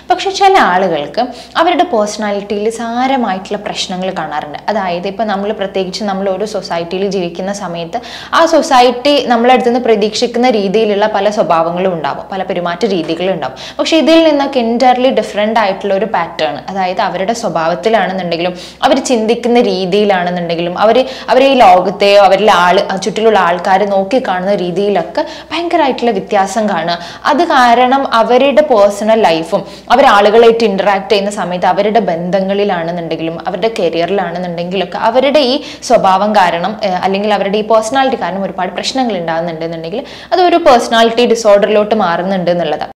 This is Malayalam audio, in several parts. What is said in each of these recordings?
പക്ഷെ ചില ആളുകൾക്ക് അവരുടെ പേഴ്സണാലിറ്റിയിൽ സാരമായിട്ടുള്ള പ്രശ്നങ്ങൾ കാണാറുണ്ട് അതായത് ഇപ്പം നമ്മൾ പ്രത്യേകിച്ച് നമ്മൾ ഒരു സൊസൈറ്റിയിൽ ജീവിക്കുന്ന സമയത്ത് ആ സൊസൈറ്റി നമ്മളടുത്ത് നിന്ന് പ്രതീക്ഷിക്കുന്ന രീതിയിലുള്ള പല സ്വഭാവങ്ങളും ഉണ്ടാവും പല പെരുമാറ്റ രീതികളും ഉണ്ടാവും പക്ഷെ ഇതിൽ നിന്നൊക്കെ എൻറ്റയർലി ഡിഫറെൻ്റ് ആയിട്ടുള്ള ഒരു പാറ്റേൺ അതായത് അവരുടെ സ്വഭാവത്തിലാണെന്നുണ്ടെങ്കിലും അവർ ചിന്തിക്കുന്ന രീതിയിലാണെന്നുണ്ടെങ്കിലും അവർ അവർ ഈ ലോകത്തെയോ അവരിലെ ആൾ ചുറ്റിലുള്ള ആൾക്കാർ നോക്കിക്കാണുന്ന രീതിയിലൊക്കെ ഭയങ്കരമായിട്ടുള്ള വ്യത്യാസം കാണുക അത് കാരണം അവരുടെ പേഴ്സണൽ ലൈഫും അവർ ആളുകളായിട്ട് ഇന്ററാക്ട് ചെയ്യുന്ന സമയത്ത് അവരുടെ ബന്ധങ്ങളിലാണെന്നുണ്ടെങ്കിലും അവരുടെ കരിയറിലാണെന്നുണ്ടെങ്കിലൊക്കെ അവരുടെ ഈ സ്വഭാവം കാരണം ഏഹ്, അല്ലെങ്കിൽ അവരുടെ ഈ പേഴ്സണാലിറ്റി കാരണം ഒരുപാട് പ്രശ്നങ്ങൾ ഉണ്ടാകുന്നുണ്ടെന്നുണ്ടെങ്കിൽ അതൊരു പേഴ്സണാലിറ്റി ഡിസോർഡറിലോട്ട് മാറുന്നുണ്ട് എന്നുള്ളതാണ്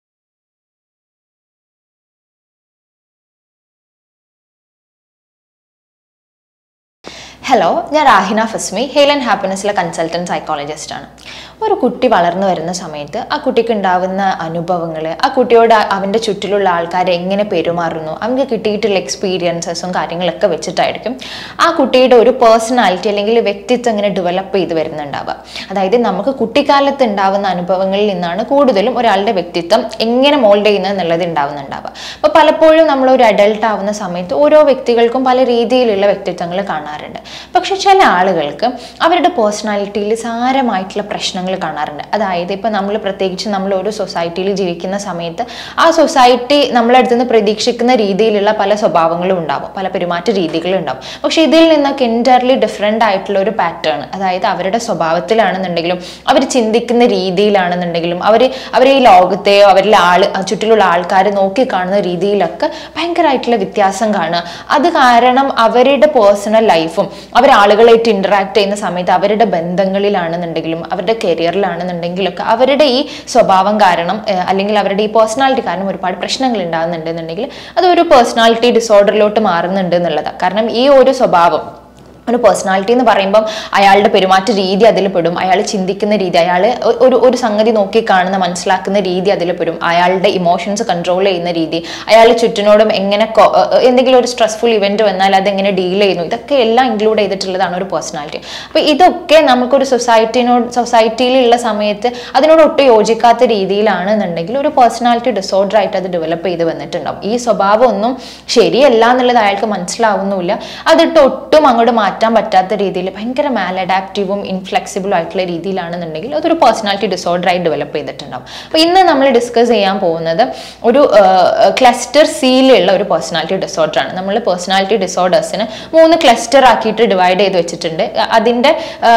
ഹലോ ഞാൻ രാഹിന ഫസ്മി ഹെയിൽ ആൻഡ് ഹാപ്പിനെസ്സിലെ കൺസൾട്ടൻറ്റ് സൈക്കോളജിസ്റ്റ് ആണ് ഒരു കുട്ടി വളർന്നു വരുന്ന സമയത്ത് ആ കുട്ടിക്ക് ഉണ്ടാവുന്ന അനുഭവങ്ങൾ ആ കുട്ടിയോട് ആ- അവൻ്റെ ചുറ്റിലുള്ള ആൾക്കാർ എങ്ങനെ പെരുമാറുന്നു അവർക്ക് കിട്ടിയിട്ടുള്ള എക്സ്പീരിയൻസസും കാര്യങ്ങളൊക്കെ വെച്ചിട്ടായിരിക്കും ആ കുട്ടിയുടെ ഒരു പേഴ്സണാലിറ്റി അല്ലെങ്കിൽ വ്യക്തിത്വം ഇങ്ങനെ ഡെവലപ്പ് ചെയ്ത് വരുന്നുണ്ടാവുക അതായത് നമുക്ക് കുട്ടിക്കാലത്ത് ഉണ്ടാവുന്ന അനുഭവങ്ങളിൽ നിന്നാണ് കൂടുതലും ഒരാളുടെ വ്യക്തിത്വം എങ്ങനെ മോൾഡ് ചെയ്യുന്നത് എന്നുള്ളത് ഉണ്ടാവുന്നുണ്ടാവുക അപ്പോൾ പലപ്പോഴും നമ്മൾ ഒരു അഡൾട്ട് ആവുന്ന സമയത്ത് ഓരോ വ്യക്തികൾക്കും പല രീതിയിലുള്ള വ്യക്തിത്വങ്ങൾ കാണാറുണ്ട് പക്ഷെ ചില ആളുകൾക്ക് അവരുടെ പേഴ്സണാലിറ്റിയിൽ സാരമായിട്ടുള്ള പ്രശ്നങ്ങൾ കാണാറുണ്ട് അതായത് ഇപ്പം നമ്മൾ പ്രത്യേകിച്ച് നമ്മൾ ഒരു സൊസൈറ്റിയിൽ ജീവിക്കുന്ന സമയത്ത് ആ സൊസൈറ്റി നമ്മളടുത്ത് നിന്ന് പ്രതീക്ഷിക്കുന്ന രീതിയിലുള്ള പല സ്വഭാവങ്ങളും ഉണ്ടാവും പല പെരുമാറ്റ രീതികളും ഉണ്ടാവും പക്ഷെ ഇതിൽ നിന്നൊക്കെ എൻറ്റയർലി ഡിഫറെൻ്റ് ആയിട്ടുള്ള ഒരു പാറ്റേൺ അതായത് അവരുടെ സ്വഭാവത്തിലാണെന്നുണ്ടെങ്കിലും അവർ ചിന്തിക്കുന്ന രീതിയിലാണെന്നുണ്ടെങ്കിലും അവർ അവർ ഈ ലോകത്തെയോ അവരിലെ ആൾ ചുറ്റിലുള്ള ആൾക്കാർ നോക്കിക്കാണുന്ന രീതിയിലൊക്കെ ഭയങ്കരമായിട്ടുള്ള വ്യത്യാസം കാണുക അത് കാരണം അവരുടെ പേഴ്സണൽ ലൈഫും അവർ ആളുകളായിട്ട് ഇന്ററാക്ട് ചെയ്യുന്ന സമയത്ത് അവരുടെ ബന്ധങ്ങളിലാണെന്നുണ്ടെങ്കിലും അവരുടെ കരിയറിലാണെന്നുണ്ടെങ്കിലൊക്കെ അവരുടെ ഈ സ്വഭാവം കാരണം ഏഹ്, അല്ലെങ്കിൽ അവരുടെ ഈ പേഴ്സണാലിറ്റി കാരണം ഒരുപാട് പ്രശ്നങ്ങൾ ഉണ്ടാകുന്നുണ്ടെന്നുണ്ടെങ്കിൽ അതൊരു പേഴ്സണാലിറ്റി ഡിസോർഡറിലോട്ട് മാറുന്നുണ്ട് എന്നുള്ളതാണ് കാരണം ഈ ഒരു സ്വഭാവം ഒരു പേഴ്സണാലിറ്റി എന്ന് പറയുമ്പം അയാളുടെ പെരുമാറ്റ രീതി അതിൽ പെടും അയാൾ ചിന്തിക്കുന്ന രീതി അയാൾ ഒരു ഒരു സംഗതി നോക്കി കാണുന്ന മനസ്സിലാക്കുന്ന രീതി അതിൽ പെടും അയാളുടെ ഇമോഷൻസ് കൺട്രോൾ ചെയ്യുന്ന രീതി അയാൾ ചുറ്റിനോടും എങ്ങനെ കൊ- ഏർ എന്തെങ്കിലും ഒരു സ്ട്രെസ്ഫുൾ ഇവന്റ് വന്നാൽ അതെങ്ങനെ ഡീൽ ചെയ്യുന്നു ഇതൊക്കെ എല്ലാം ഇൻക്ലൂഡ് ചെയ്തിട്ടുള്ളതാണ് ഒരു പേഴ്സണാലിറ്റി അപ്പോൾ ഇതൊക്കെ നമുക്കൊരു സൊസൈറ്റിനോട് സൊസൈറ്റിയിലുള്ള സമയത്ത് അതിനോട് ഒട്ടും യോജിക്കാത്ത രീതിയിലാണെന്നുണ്ടെങ്കിൽ ഒരു പേഴ്സണാലിറ്റി ഡിസോർഡർ ആയിട്ട് അത് ഡെവലപ്പ് ചെയ്ത് വന്നിട്ടുണ്ടാവും ഈ സ്വഭാവം ഒന്നും ശരിയല്ല എന്നുള്ളത് അയാൾക്ക് മനസ്സിലാവുന്നില്ല അതിട്ട് ഒട്ടും അങ്ങോട്ട് മാറ്റാൻ പറ്റാത്ത രീതിയിൽ ഭയങ്കര മാലഡാപ്റ്റീവും ഇൻഫ്ലെക്സിബിളും ആയിട്ടുള്ള രീതിയിലാണെന്നുണ്ടെങ്കിൽ അതൊരു പേഴ്സണാലിറ്റി ഡിസോർഡർ ആയി ഡെവലപ്പ് ചെയ്തിട്ടുണ്ടാവും അപ്പോൾ ഇന്ന് നമ്മൾ ഡിസ്കസ് ചെയ്യാൻ പോകുന്നത് ഒരു ക്ലസ്റ്റർ സിയിലുള്ള ഒരു പേഴ്സണാലിറ്റി ഡിസോർഡർ ആണ് നമ്മൾ പേഴ്സണാലിറ്റി ഡിസോർഡേഴ്സിന് മൂന്ന് ക്ലസ്റ്റർ ആക്കിയിട്ട് ഡിവൈഡ് ചെയ്ത് വെച്ചിട്ടുണ്ട് അ- അതിന്റെ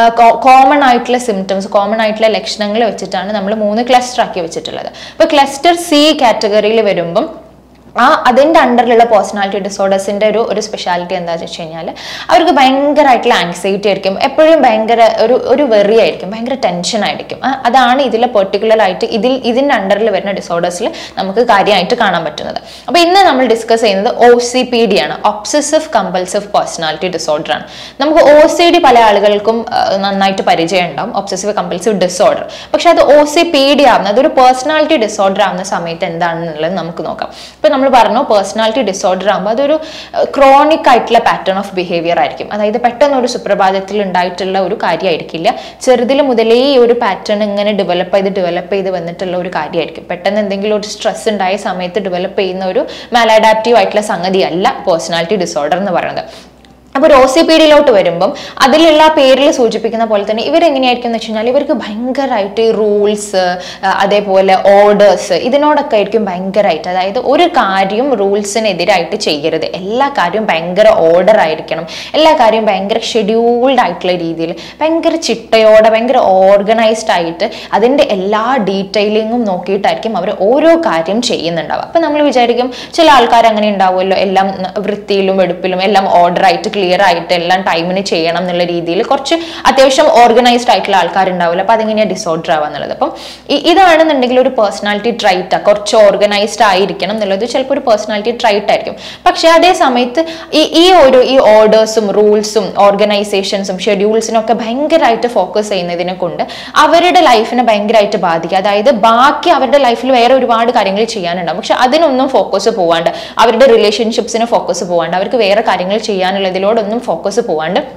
കോമൺ ആയിട്ടുള്ള സിംറ്റംസ് കോമൺ ആയിട്ടുള്ള ലക്ഷണങ്ങൾ വെച്ചിട്ടാണ് നമ്മൾ മൂന്ന് ക്ലസ്റ്റർ ആക്കി വെച്ചിട്ടുള്ളത് അപ്പോൾ ക്ലസ്റ്റർ സി കാറ്റഗറിയിൽ വരുമ്പം ആ അതിൻ്റെ അണ്ടറിലുള്ള പേഴ്സണാലിറ്റി ഡിസോർഡേഴ്സിൻ്റെ ഒരു ഒരു സ്പെഷ്യാലിറ്റി എന്താണെന്ന് വെച്ച് കഴിഞ്ഞാൽ അവർക്ക് ഭയങ്കരമായിട്ടുള്ള ആങ്സൈറ്റി ആയിരിക്കും എപ്പോഴും ഭയങ്കര ഒരു ഒരു വെറി ആയിരിക്കും ഭയങ്കര ടെൻഷൻ ആയിരിക്കും ആ, അതാണ് ഇതിൽ പെർട്ടിക്കുലർ ആയിട്ട് ഇതിൽ ഇതിൻ്റെ അണ്ടറിൽ വരുന്ന ഡിസോർഡേഴ്സിൽ നമുക്ക് കാര്യമായിട്ട് കാണാൻ പറ്റുന്നത് അപ്പോൾ ഇന്ന് നമ്മൾ ഡിസ്കസ് ചെയ്യുന്നത് ഒ സി പി ഡി ആണ് ഒബ്സസീവ് കമ്പൾസീവ് പേഴ്സണാലിറ്റി ഡിസോർഡർ ആണ് നമുക്ക് ഒ സി ഡി പല ആളുകൾക്കും ആ, നന്നായിട്ട് പരിചയം ഉണ്ടാവും ഒബ്സസീവ് കമ്പൾസീവ് ഡിസോർഡർ പക്ഷെ അത് ഒ സി പി ഡി ആവുന്നത് അതൊരു പേഴ്സണാലിറ്റി ഡിസോർഡർ ആവുന്ന സമയത്ത് എന്താണെന്നുള്ളത് നമുക്ക് നോക്കാം ഇപ്പൊ നമ്മൾ പറഞ്ഞു പേഴ്സണാലിറ്റി ഡിസോർഡർ ആകുമ്പോൾ അതൊരു ക്രോണിക് ആയിട്ടുള്ള പാറ്റേൺ ഓഫ് ബിഹേവിയർ ആയിരിക്കും അതായത് പെട്ടെന്ന് ഒരു സുപ്രഭാതത്തിൽ ഉണ്ടായിട്ടുള്ള ഒരു കാര്യമായിരിക്കില്ല ചെറുതിൽ മുതലേ ഈ ഒരു പാറ്റേൺ ഇങ്ങനെ ഡെവലപ്പ് ചെയ്ത് ഡെവലപ്പ് ചെയ്ത് വന്നിട്ടുള്ള ഒരു കാര്യമായിരിക്കും പെട്ടെന്ന് എന്തെങ്കിലും ഒരു സ്ട്രെസ് ഉണ്ടായ സമയത്ത് ഡെവലപ്പ് ചെയ്യുന്ന ഒരു മാലാഡാപ്റ്റീവ് ആയിട്ടുള്ള സംഗതിയല്ല പേഴ്സണാലിറ്റി ഡിസോർഡർ എന്ന് പറയുന്നത് അപ്പോൾ ഒരു ഒ സി പി ഡിയിലോട്ട് വരുമ്പം അതിലുള്ള ആ പേരിൽ സൂചിപ്പിക്കുന്ന പോലെ തന്നെ ഇവരെങ്ങനെയായിരിക്കും എന്ന് വെച്ച് കഴിഞ്ഞാൽ ഇവർക്ക് ഭയങ്കരമായിട്ട് റൂൾസ് അതേപോലെ ഓർഡേഴ്സ് ഇതിനോടൊക്കെ ആയിരിക്കും ഭയങ്കരമായിട്ട് അതായത് ഒരു കാര്യം റൂൾസിനെതിരായിട്ട് ചെയ്യരുത് എല്ലാ കാര്യവും ഭയങ്കര ഓർഡർ ആയിരിക്കണം എല്ലാ കാര്യവും ഭയങ്കര ഷെഡ്യൂൾഡ് ആയിട്ടുള്ള രീതിയിൽ ഭയങ്കര ചിട്ടയോടെ ഭയങ്കര ഓർഗനൈസ്ഡ് ആയിട്ട് അതിൻ്റെ എല്ലാ ഡീറ്റെയിലിങ്ങും നോക്കിയിട്ടായിരിക്കും അവർ ഓരോ കാര്യം ചെയ്യുന്നുണ്ടാവുക അപ്പം നമ്മൾ വിചാരിക്കും ചില ആൾക്കാർ അങ്ങനെ ഉണ്ടാവുമല്ലോ എല്ലാം വൃത്തിയിലും വെടുപ്പിലും എല്ലാം ഓർഡർ ആയിട്ട് ക്ലിയർ ആയിട്ട് എല്ലാം ടൈമിന് ചെയ്യണം എന്നുള്ള രീതിയിൽ കുറച്ച് അത്യാവശ്യം ഓർഗനൈസ്ഡ് ആയിട്ടുള്ള ആൾക്കാരുണ്ടാവില്ല അപ്പം അതെങ്ങനെയാണ് ഡിസോർഡർ ആവുക എന്നുള്ളത് അപ്പം ഇ- ഇതാണെന്നുണ്ടെങ്കിൽ ഒരു പേഴ്സണാലിറ്റി ട്രൈറ്റാണ് കുറച്ച് ഓർഗനൈസ്ഡ് ആയിരിക്കണം എന്നുള്ളത് ചിലപ്പോൾ ഒരു പേഴ്സണാലിറ്റി ട്രൈറ്റ് ആയിരിക്കും പക്ഷേ അതേ സമയത്ത് ഈ ഈ ഒരു ഈ ഓർഡേഴ്സും റൂൾസും ഓർഗനൈസേഷൻസും ഷെഡ്യൂൾസിനും ഒക്കെ ഭയങ്കരമായിട്ട് ഫോക്കസ് ചെയ്യുന്നതിനെ കൊണ്ട് അവരുടെ ലൈഫിനെ ഭയങ്കരമായിട്ട് ബാധിക്കുക അതായത് ബാക്കി അവരുടെ ലൈഫിൽ വേറെ ഒരുപാട് കാര്യങ്ങൾ ചെയ്യാനുണ്ടാവും പക്ഷെ അതിനൊന്നും ഫോക്കസ് പോവാണ്ട് അവരുടെ റിലേഷൻഷിപ്സിന് ഫോക്കസ് പോവാണ്ട് അവർക്ക് വേറെ കാര്യങ്ങൾ ചെയ്യാനുള്ളതിലോടൊന്നും ഫോക്കസ് പോവാണ്ട്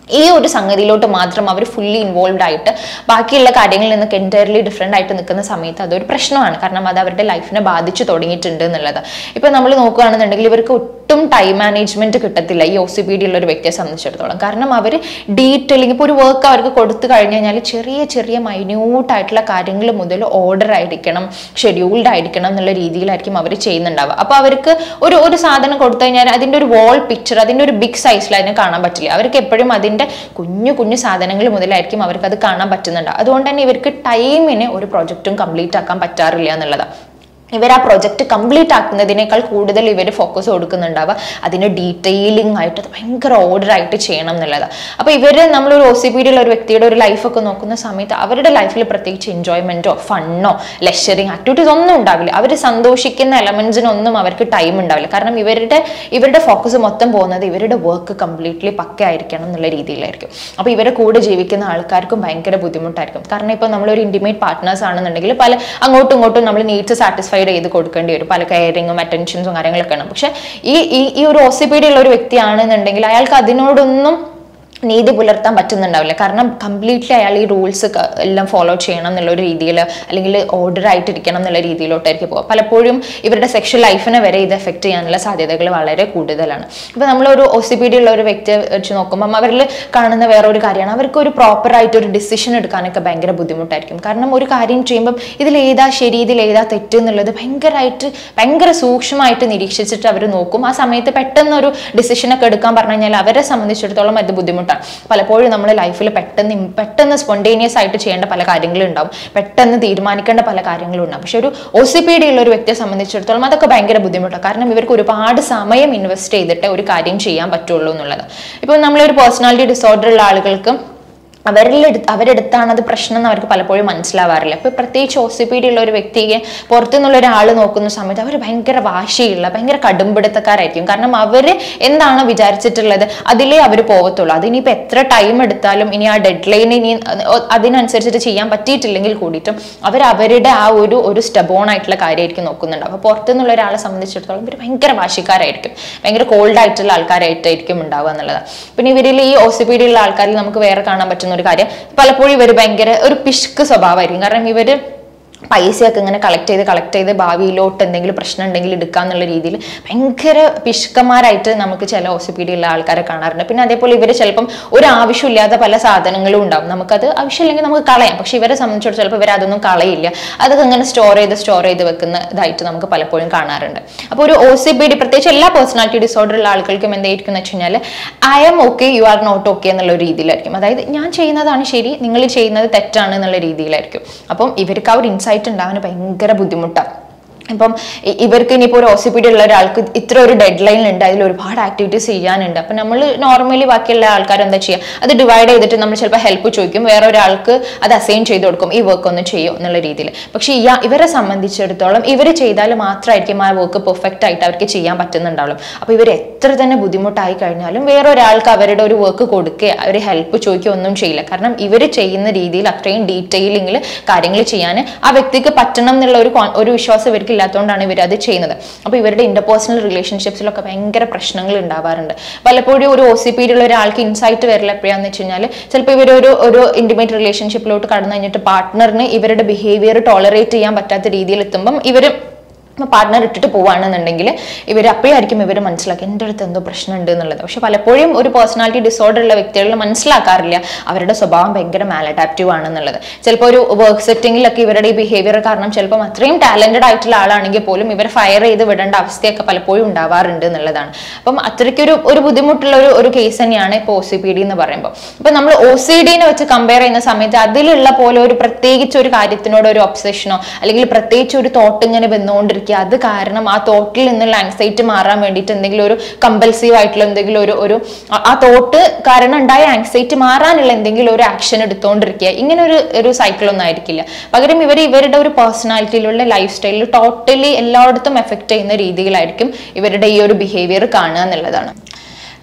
ഈ ഒരു സംഗതിയിലോട്ട് മാത്രം അവർ ഫുള്ളി ഇൻവോൾവ് ആയിട്ട് ബാക്കിയുള്ള കാര്യങ്ങളിൽ നിന്നൊക്കെ എൻറ്റയർലി ഡിഫറെൻ്റ് ആയിട്ട് നിൽക്കുന്ന സമയത്ത് അതൊരു പ്രശ്നമാണ് കാരണം അത് അവരുടെ ലൈഫിനെ ബാധിച്ചു തുടങ്ങിയിട്ടുണ്ട് എന്നുള്ളത് ഇപ്പം നമ്മൾ നോക്കുകയാണെന്നുണ്ടെങ്കിൽ ഇവർക്ക് ഒട്ടും ടൈം മാനേജ്മെന്റ് കിട്ടത്തില്ല ഈ ഒ സി പി ഡി ഉള്ള ഒരു വ്യക്തിയെ സംബന്ധിച്ചിടത്തോളം കാരണം അവർ ഡീറ്റെയിലിംഗ് ഇപ്പോൾ ഒരു വർക്ക് അവർക്ക് കൊടുത്തു കഴിഞ്ഞു കഴിഞ്ഞാൽ ചെറിയ ചെറിയ മൈന്യൂട്ട് ആയിട്ടുള്ള കാര്യങ്ങൾ മുതൽ ഓർഡർ ആയിരിക്കണം ഷെഡ്യൂൾഡ് ആയിരിക്കണം എന്നുള്ള രീതിയിലായിരിക്കും അവർ ചെയ്യുന്നുണ്ടാവുക അപ്പോൾ അവർക്ക് ഒരു ഒരു സാധനം കൊടുത്തു കഴിഞ്ഞാൽ അതിൻ്റെ ഒരു വാൾ പിക്ചർ അതിൻ്റെ ഒരു ബിഗ് സൈസിൽ അതിനെ കാണാൻ പറ്റില്ല അവർക്ക് എപ്പോഴും അതിൻ്റെ കുഞ്ഞു കുഞ്ഞു സാധനങ്ങൾ മുതലായിരിക്കും അവർക്ക് അത് കാണാൻ പറ്റുന്നുണ്ട് അതുകൊണ്ട് തന്നെ ഇവർക്ക് ടൈമിന് ഒരു പ്രൊജക്റ്റും കംപ്ലീറ്റ് ആക്കാൻ പറ്റാറില്ല എന്നുള്ളതാണ് ഇവർ ആ പ്രൊജക്റ്റ് കംപ്ലീറ്റ് ആക്കുന്നതിനേക്കാൾ കൂടുതൽ ഇവർ ഫോക്കസ് കൊടുക്കുന്നുണ്ടാവുക അതിന് ഡീറ്റെയിലിംഗ് ആയിട്ട് അത് ഭയങ്കര ഓർഡർ ആയിട്ട് ചെയ്യണം എന്നുള്ളത് അപ്പോൾ ഇവർ നമ്മളൊരു ഒ സി പി ഡിയുള്ള ഒരു വ്യക്തിയുടെ ഒരു ലൈഫൊക്കെ നോക്കുന്ന സമയത്ത് അവരുടെ ലൈഫിൽ പ്രത്യേകിച്ച് എൻജോയ്മെൻറ്റോ ഫണ്ണോ ലെഷറിങ് ആക്ടിവിറ്റീസ് ഒന്നും ഉണ്ടാവില്ല അവർ സന്തോഷിക്കുന്ന എലമെന്റ്സിനൊന്നും അവർക്ക് ടൈം ഉണ്ടാവില്ല കാരണം ഇവരുടെ ഇവരുടെ ഫോക്കസ് മൊത്തം പോകുന്നത് ഇവരുടെ വർക്ക് കംപ്ലീറ്റ്ലി പക്ക ആയിരിക്കണം എന്നുള്ള രീതിയിലായിരിക്കും അപ്പോൾ ഇവരെ കൂടെ ജീവിക്കുന്ന ആൾക്കാർക്കും ഭയങ്കര ബുദ്ധിമുട്ടായിരിക്കും കാരണം ഇപ്പോൾ നമ്മളൊരു ഇൻറ്റിമേറ്റ് പാർട്ട്നേഴ്സ് ആണെന്നുണ്ടെങ്കിൽ പല അങ്ങോട്ടും ഇങ്ങോട്ടും നമ്മൾ നീഡ്സ് സാറ്റിസ്ഫൈഡ് ചെയ്ത് കൊടുക്കേണ്ടി വരും പല കെയറിങ്ങും അറ്റൻഷൻസും കാര്യങ്ങളൊക്കെ ആണ് പക്ഷെ ഈ ഈ ഈ ഒരു ഒ സി പി ഡി ഉള്ള ഒരു വ്യക്തിയാണെന്നുണ്ടെങ്കിൽ അയാൾക്ക് അതിനോടൊന്നും നീതി പുലർത്താൻ പറ്റുന്നുണ്ടാവില്ല കാരണം കംപ്ലീറ്റ്ലി അയാൾ ഈ റൂൾസ് എല്ലാം ഫോളോ ചെയ്യണം എന്നുള്ള ഒരു രീതിയിൽ അല്ലെങ്കിൽ ഓർഡർ ആയിട്ടിരിക്കണം എന്നുള്ള രീതിയിലോട്ടായിരിക്കും പോകുക പലപ്പോഴും ഇവരുടെ സെക്ഷൽ ലൈഫിനെ വരെ ഇത് എഫക്ട് ചെയ്യാനുള്ള സാധ്യതകൾ വളരെ കൂടുതലാണ് ഇപ്പോൾ നമ്മളൊരു ഒ സി പി ഡി ഉള്ള ഒരു വ്യക്തിയെ വെച്ച് നോക്കുമ്പം അവരിൽ കാണുന്ന വേറെ ഒരു കാര്യമാണ് അവർക്ക് ഒരു പ്രോപ്പർ ആയിട്ട് ഒരു ഡിസിഷൻ എടുക്കാനൊക്കെ ഭയങ്കര ബുദ്ധിമുട്ടായിരിക്കും കാരണം ഒരു കാര്യം ചെയ്യുമ്പം ഇതിൽ ഏതാ ശരി ഇതിൽ ഏതാ തെറ്റ് എന്നുള്ളത് ഭയങ്കരമായിട്ട് ഭയങ്കര സൂക്ഷ്മമായിട്ട് നിരീക്ഷിച്ചിട്ട് അവർ നോക്കും ആ സമയത്ത് പെട്ടെന്ന് ഒരു ഡിസിഷനൊക്കെ എടുക്കാൻ പറഞ്ഞു കഴിഞ്ഞാൽ അവരെ സംബന്ധിച്ചിടത്തോളം അത് ബുദ്ധിമുട്ടാണ് പലപ്പോഴും നമ്മുടെ ലൈഫിൽ പെട്ടെന്ന് ഇം- പെട്ടെന്ന് സ്പോണ്ടേനിയസ് ആയിട്ട് ചെയ്യേണ്ട പല കാര്യങ്ങളും ഉണ്ടാവും പെട്ടെന്ന് തീരുമാനിക്കേണ്ട പല കാര്യങ്ങളും ഉണ്ടാവും പക്ഷെ ഒരു ഒ സി പി ഡി ഉള്ള ഒരു വ്യക്തിയെ സംബന്ധിച്ചിടത്തോളം അതൊക്കെ ഭയങ്കര ബുദ്ധിമുട്ടാണ് കാരണം ഇവർക്ക് ഒരുപാട് സമയം ഇൻവെസ്റ്റ് ചെയ്തിട്ട് ഒരു കാര്യം ചെയ്യാൻ പറ്റുള്ളൂ എന്നുള്ളത് ഇപ്പോൾ നമ്മളൊരു പേഴ്സണാലിറ്റി ഡിസോർഡർ ഉള്ള ആളുകൾക്ക് അവരിൽ എടുത്ത് അവരെടുത്താണ് അത് പ്രശ്നം എന്ന് അവർക്ക് പലപ്പോഴും മനസ്സിലാവാറില്ല ഇപ്പൊ പ്രത്യേകിച്ച് ഒ സി പി ഡി ഉള്ള ഒരു വ്യക്തിയെ പുറത്തുനിന്നുള്ള ഒരാൾ നോക്കുന്ന സമയത്ത് അവർ ഭയങ്കര വാശിയുള്ള ഭയങ്കര കടുംപിടുത്തക്കാരായിരിക്കും കാരണം അവർ എന്താണ് വിചാരിച്ചിട്ടുള്ളത് അതിലേ അവർ പോകത്തുള്ളൂ അതിനിപ്പോൾ എത്ര ടൈം എടുത്താലും ഇനി ആ ഡെഡ് ലൈൻ ഇനി അഹ് അതിനനുസരിച്ചിട്ട് ചെയ്യാൻ പറ്റിയിട്ടില്ലെങ്കിൽ കൂടിയിട്ടും അവർ അവരുടെ ആ ഒരു ഒരു സ്റ്റബോൺ ആയിട്ടുള്ള കാര്യമായിരിക്കും നോക്കുന്നുണ്ട് അപ്പോൾ പുറത്തുനിന്നുള്ള ഒരാളെ സംബന്ധിച്ചിടത്തോളം ഇവർ ഭയങ്കര വാശിക്കാരായിരിക്കും ഭയങ്കര കോൾഡ് ആയിട്ടുള്ള ആൾക്കാരായിട്ടായിരിക്കും ഉണ്ടാവുക എന്നുള്ളതാണ് പിന്നെ ഇവരിൽ ഈ ഒ സി പി ഡി ഉള്ള ആൾക്കാരിൽ നമുക്ക് വേറെ കാണാൻ പറ്റുന്ന ഒരു കാര്യം പലപ്പോഴും ഇവർ ഭയങ്കര ഒരു പിഷ്ക് സ്വഭാവമായിരിക്കും കാരണം ഇവര് പൈസയൊക്കെ ഇങ്ങനെ കളക്ട് ചെയ്ത് കളക്ട് ചെയ്ത് ഭാവിയിലോട്ട് എന്തെങ്കിലും പ്രശ്നം ഉണ്ടെങ്കിൽ എടുക്കാന്നുള്ള രീതിയിൽ ഭയങ്കര പിഷ്കന്മാരായിട്ട് നമുക്ക് ചില ഒ സി പി ഡി ഉള്ള ആൾക്കാരെ കാണാറുണ്ട് പിന്നെ അതേപോലെ ഇവർ ചിലപ്പം ഒരു ആവശ്യമില്ലാത്ത പല സാധനങ്ങളും ഉണ്ടാവും നമുക്കത് ആവശ്യമില്ലെങ്കിൽ നമുക്ക് കളയാം പക്ഷെ ഇവരെ സംബന്ധിച്ചിടത്തോളം ചിലപ്പോൾ ഇവർ അതൊന്നും കളയില്ല അതൊക്കെ ഇങ്ങനെ സ്റ്റോർ ചെയ്ത് സ്റ്റോർ ചെയ്ത് വെക്കുന്ന ഇതായിട്ട് നമുക്ക് പലപ്പോഴും കാണാറുണ്ട് അപ്പോൾ ഒരു ഒ സി പി ഡി പ്രത്യേകിച്ച് എല്ലാ പേഴ്സണാലിറ്റി ഡിസോർഡർ ഉള്ള ആളുകൾക്കും എന്തായിരിക്കും എന്ന് വെച്ച് കഴിഞ്ഞാൽ I'm okay you are not okay എന്നുള്ള ഒരു രീതിയിലായിരിക്കും അതായത് ഞാൻ ചെയ്യുന്നതാണ് ശരി നിങ്ങൾ ചെയ്യുന്നത് തെറ്റാണ് എന്നുള്ള രീതിയിലായിരിക്കും അപ്പം ഇവർക്ക് ആ ഒരു ഇൻസൈറ്റ് ഉണ്ടാവാൻ ഭയങ്കര ബുദ്ധിമുട്ടാണ് ഇപ്പം ഇ- ഇവർക്ക് ഇനിയിപ്പോൾ ഒരു ഒ സി പി ഡി ഉള്ള ഒരാൾക്ക് ഇത്ര ഒരു ഡെഡ് ലൈൻ ഉണ്ട് അതിൽ ഒരുപാട് ആക്ടിവിറ്റീസ് ചെയ്യാനുണ്ട് അപ്പം നമ്മൾ നോർമലി ബാക്കിയുള്ള ആൾക്കാർ എന്താ ചെയ്യുക അത് ഡിവൈഡ് ചെയ്തിട്ട് നമ്മൾ ചിലപ്പോൾ ഹെൽപ്പ് ചോദിക്കും വേറെ ഒരാൾക്ക് അത് അസൈൻ ചെയ്ത് കൊടുക്കും ഈ വർക്ക് ഒന്ന് ചെയ്യോ എന്നുള്ള രീതിയിൽ പക്ഷേ ഈ ഇവരെ സംബന്ധിച്ചിടത്തോളം ഇവർ ചെയ്താൽ മാത്രമായിരിക്കും ആ വർക്ക് പെർഫെക്റ്റ് ആയിട്ട് അവർക്ക് ചെയ്യാൻ പറ്റുന്നുണ്ടാവുള്ളൂ അപ്പോൾ ഇവർ എത്ര തന്നെ ബുദ്ധിമുട്ടായി കഴിഞ്ഞാലും വേറെ ഒരാൾക്ക് അവരുടെ ഒരു വർക്ക് കൊടുക്കുക അവർ ഹെൽപ്പ് ചോദിക്കുക ഒന്നും ചെയ്യില്ല കാരണം ഇവർ ചെയ്യുന്ന രീതിയിൽ അത്രയും ഡീറ്റെയിലിങ്ങിൽ കാര്യങ്ങൾ ചെയ്യാൻ ആ വ്യക്തിക്ക് പറ്റണം എന്നുള്ള ഒരു കോൺ- ഒരു വിശ്വാസം ഇവർക്ക് ഇല്ലാത്തതുകൊണ്ടാണ് ഇവർ അത് ചെയ്യുന്നത് അപ്പോൾ ഇവരുടെ ഇന്റർപേഴ്സണൽ റിലേഷൻഷിപ്സിലൊക്കെ ഭയങ്കര പ്രശ്നങ്ങൾ ഉണ്ടാവാറുണ്ട് പലപ്പോഴും ഒരു ഒ സി പി ഉള്ള ഒരാൾക്ക് ഇൻസൈറ്റ് വരില്ല എപ്പോഴാന്ന് വെച്ച് കഴിഞ്ഞാൽ ചിലപ്പോൾ ഇവർ ഒരു ഒരു ഇന്റിമേറ്റ് റിലേഷൻഷിപ്പിലോട്ട് കടന്നു കഴിഞ്ഞിട്ട് പാർട്ട്ണറിന് ഇവരുടെ ബിഹേവിയർ ടോളറേറ്റ് ചെയ്യാൻ പറ്റാത്ത രീതിയിൽ എത്തുമ്പം ഇവർ പാർട്ട്ണർ ഇട്ടിട്ട് പോവാണെന്നുണ്ടെങ്കിൽ ഇവർ അപ്പോഴായിരിക്കും ഇവർ മനസ്സിലാക്കുക എൻ്റെ അടുത്ത് എന്തോ പ്രശ്നമുണ്ട് എന്നുള്ളത് പക്ഷെ പലപ്പോഴും ഒരു പേഴ്സണാലിറ്റി ഡിസോർഡർ ഉള്ള വ്യക്തികൾ മനസ്സിലാക്കാറില്ല അവരുടെ സ്വഭാവം ഭയങ്കര മാലഡാപ്റ്റീവ് ആണെന്നുള്ളത് ചിലപ്പോൾ ഒരു വർക്ക് സെറ്റിങ്ങിലൊക്കെ ഇവരുടെ ഈ ബിഹേവിയർ കാരണം ചിലപ്പം അത്രയും ടാലന്റഡ് ആയിട്ടുള്ള ആളാണെങ്കിൽ പോലും ഇവർ ഫയർ ചെയ്ത് വിടേണ്ട അവസ്ഥയൊക്കെ പലപ്പോഴും ഉണ്ടാവാറുണ്ട് എന്നുള്ളതാണ് അപ്പം അത്രയ്ക്കൊരു ഒരു ബുദ്ധിമുട്ടുള്ള ഒരു ഒരു കേസ് തന്നെയാണ് ഇപ്പോൾ ഒ സി പി ഡി എന്ന് പറയുമ്പോൾ ഇപ്പം നമ്മൾ ഒ സി ഡിനെ വെച്ച് കമ്പയർ ചെയ്യുന്ന സമയത്ത് അതിലുള്ള പോലെ ഒരു പ്രത്യേകിച്ച് ഒരു കാര്യത്തിനോട് ഒരു ഒബ്സെഷനോ അല്ലെങ്കിൽ പ്രത്യേകിച്ച് ഒരു തോട്ട് ഇങ്ങനെ വന്നുകൊണ്ടിരിക്കുക അത് കാരണം ആ തോട്ടിൽ നിന്നുള്ള ആൻസൈറ്റി മാറാൻ വേണ്ടിയിട്ട് എന്തെങ്കിലും ഒരു കമ്പൽസീവ് ആയിട്ടുള്ള എന്തെങ്കിലും ഒരു ഒരു ആ- ആ തോട്ട് കാരണം ഉണ്ടായ ആൻസൈറ്റി മാറാനുള്ള എന്തെങ്കിലും ഒരു ആക്ഷൻ എടുത്തുകൊണ്ടിരിക്കുക ഇങ്ങനെ ഒരു ഒരു സൈക്കിൾ ഒന്നും ആയിരിക്കില്ല പകരം ഇവർ ഇവരുടെ ഒരു പേഴ്സണാലിറ്റിയിലുള്ള ലൈഫ് സ്റ്റൈലിൽ ടോട്ടലി എല്ലായിടത്തും എഫക്ട് ചെയ്യുന്ന രീതിയിലായിരിക്കും ഇവരുടെ ഈ ഒരു ബിഹേവിയർ കാണുക എന്നുള്ളതാണ്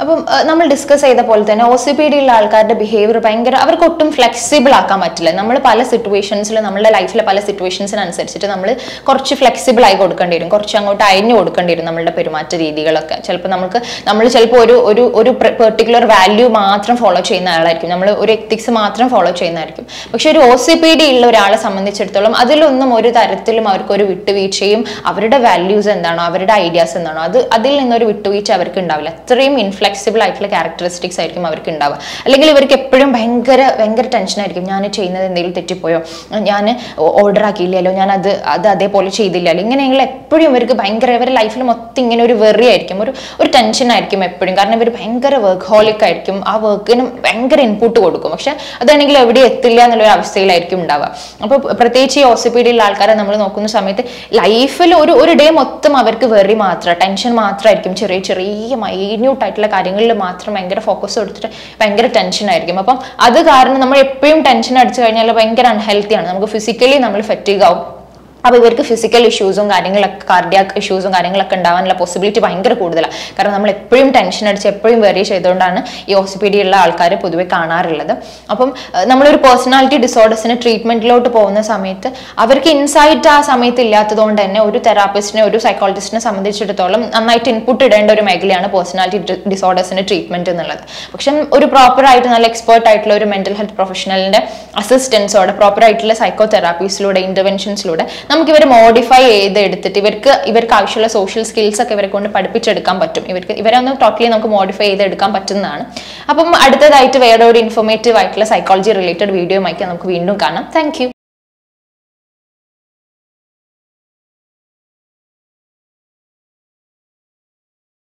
അപ്പം അഹ് നമ്മൾ ഡിസ്കസ് ചെയ്ത പോലെ തന്നെ ഒ സി പി ഡി ഉള്ള ആൾക്കാരുടെ ബിഹേവിയർ ഭയങ്കര അവർക്ക് ഒട്ടും ഫ്ലെക്സിബിൾ ആക്കാൻ പറ്റില്ല നമ്മൾ പല സിറ്റുവേഷൻസിൽ നമ്മുടെ ലൈഫിലെ പല സിറ്റുവേഷൻസിനനുസരിച്ചിട്ട് നമ്മൾ കുറച്ച് ഫ്ലെക്സിബിൾ ആയി കൊടുക്കേണ്ടി വരും കുറച്ച് അങ്ങോട്ട് അയഞ്ഞു കൊടുക്കേണ്ടി വരും നമ്മളുടെ പെരുമാറ്റ രീതികളൊക്കെ ചിലപ്പോൾ നമുക്ക് നമ്മൾ ചിലപ്പോൾ ഒരു ഒരു ഒരു പെർട്ടിക്കുലർ വാല്യൂ മാത്രം ഫോളോ ചെയ്യുന്ന ആളായിരിക്കും നമ്മൾ ഒരു എത്തിക്സ് മാത്രം ഫോളോ ചെയ്യുന്നതായിരിക്കും പക്ഷെ ഒരു ഒ സി പി ഡി ഉള്ള ഒരാളെ സംബന്ധിച്ചിടത്തോളം അതിലൊന്നും ഒരു തരത്തിലും അവർക്ക് ഒരു വിട്ടുവീഴ്ചയും അവരുടെ വാല്യൂസ് എന്താണോ അവരുടെ ഐഡിയാസ് എന്താണോ അത് അതിൽ നിന്നൊരു വിട്ടുവീഴ്ച അവർക്ക് ഉണ്ടാവില്ല അത്രയും ഇൻഫ്ലെക്സിബിൾ ആയിട്ടുള്ള ക്യാരക്ടറിസ്റ്റിക്സ് ആയിരിക്കും അവർക്ക് ഉണ്ടാവുക അല്ലെങ്കിൽ ഇവർക്ക് എപ്പോഴും ഭയങ്കര ഭയങ്കര ടെൻഷനായിരിക്കും ഞാൻ ചെയ്യുന്നത് എന്തെങ്കിലും തെറ്റിപ്പോയോ ഞാൻ ഓർഡർ ആക്കിയില്ലല്ലോ ഞാൻ അത് അത് അതേപോലെ ചെയ്തില്ലല്ലോ ഇങ്ങനെയുള്ള എപ്പോഴും ഇവർക്ക് ഭയങ്കര ഇവരുടെ ലൈഫിൽ മൊത്തം ഇങ്ങനെ ഒരു വെറി ആയിരിക്കും ഒരു ഒരു ടെൻഷൻ ആയിരിക്കും എപ്പോഴും കാരണം ഇവർ ഭയങ്കര വർക്ക് ഹോളിക് ആയിരിക്കും ആ വർക്കിനും ഭയങ്കര ഇൻപുട്ട് കൊടുക്കും പക്ഷെ അതാണെങ്കിൽ എവിടെ എത്തില്ല എന്നുള്ളൊരു അവസ്ഥയിലായിരിക്കും ഉണ്ടാവുക അപ്പോൾ പ്രത്യേകിച്ച് ഈ ഒ സി പി ഡി ഉള്ള ആൾക്കാരെ നമ്മൾ നോക്കുന്ന സമയത്ത് ലൈഫിൽ ഒരു ഒരു ഡേ മൊത്തം അവർക്ക് വെറി മാത്രം ടെൻഷൻ മാത്രമായിരിക്കും ചെറിയ ചെറിയ മൈന്യൂട്ട് ആയിട്ടുള്ള കാര്യങ്ങളിൽ മാത്രം ഭയങ്കര ഫോക്കസ് കൊടുത്തിട്ട് ഭയങ്കര ടെൻഷൻ ആയിരിക്കും അപ്പം അത് കാരണം നമ്മൾ എപ്പോഴും ടെൻഷൻ അടിച്ചു കഴിഞ്ഞാൽ ഭയങ്കര അൺഹെൽത്തിയാണ് നമുക്ക് ഫിസിക്കലി നമ്മൾ ഫെറ്റീഗ് ആവും അപ്പോൾ ഇവർക്ക് ഫിസിക്കൽ ഇഷ്യൂസും കാര്യങ്ങളൊക്കെ കാർഡിയാക് ഇഷ്യൂസും കാര്യങ്ങളൊക്കെ ഉണ്ടാവാനുള്ള പോസിബിലിറ്റി ഭയങ്കര കൂടുതലാണ് കാരണം നമ്മൾ എപ്പോഴും ടെൻഷൻ അടിച്ച് എപ്പോഴും വെറി ചെയ്തുകൊണ്ടാണ് ഈ ഒ സി പി ഡി ഉള്ള ആൾക്കാർ പൊതുവെ കാണാറുള്ളത് അപ്പം ഏഹ്, നമ്മളൊരു പേഴ്സണാലിറ്റി ഡിസോർഡേഴ്സിന് ട്രീറ്റ്മെന്റിലോട്ട് പോകുന്ന സമയത്ത് അവർക്ക് ഇൻസൈറ്റ് ആ സമയത്ത് ഇല്ലാത്തതുകൊണ്ട് തന്നെ ഒരു തെറാപ്പിസ്റ്റിനെ ഒരു സൈക്കോളജിസ്റ്റിനെ സംബന്ധിച്ചിടത്തോളം നന്നായിട്ട് ഇൻപുട്ട് ഇടേണ്ട ഒരു മേഖലയാണ് പേഴ്സണാലിറ്റി ഡിസോർഡേഴ്സിന്റെ ട്രീറ്റ്മെന്റ് എന്നുള്ളത് പക്ഷെ ഒരു പ്രോപ്പർ ആയിട്ട് നല്ല എക്സ്പേർട്ട് ആയിട്ടുള്ള ഒരു മെന്റൽ ഹെൽത്ത് പ്രൊഫഷണലിന്റെ അസിസ്റ്റൻസോടെ പ്രോപ്പർ ആയിട്ടുള്ള സൈക്കോ തെറാപ്പീസിലൂടെ ഇന്റർവെൻഷൻസിലൂടെ നമുക്ക് ഇവരെ മോഡിഫൈ ചെയ്ത് എടുത്തിട്ട് ഇവർക്ക് ഇവർക്ക് ആവശ്യമുള്ള സോഷ്യൽ സ്കിൽസ് ഒക്കെ ഇവരെ കൊണ്ട് പഠിപ്പിച്ചെടുക്കാൻ പറ്റും ഇവർക്ക് ഇവരെ ഒന്ന് ടോട്ടലി നമുക്ക് മോഡിഫൈ ചെയ്ത് എടുക്കാൻ പറ്റുന്നതാണ് അപ്പം അടുത്തതായിട്ട് വേറെ ഒരു ഇൻഫോർമേറ്റീവ് ആയിട്ടുള്ള സൈക്കോളജി റിലേറ്റഡ് വീഡിയോ ആയിരിക്കും നമുക്ക് വീണ്ടും കാണാം താങ്ക്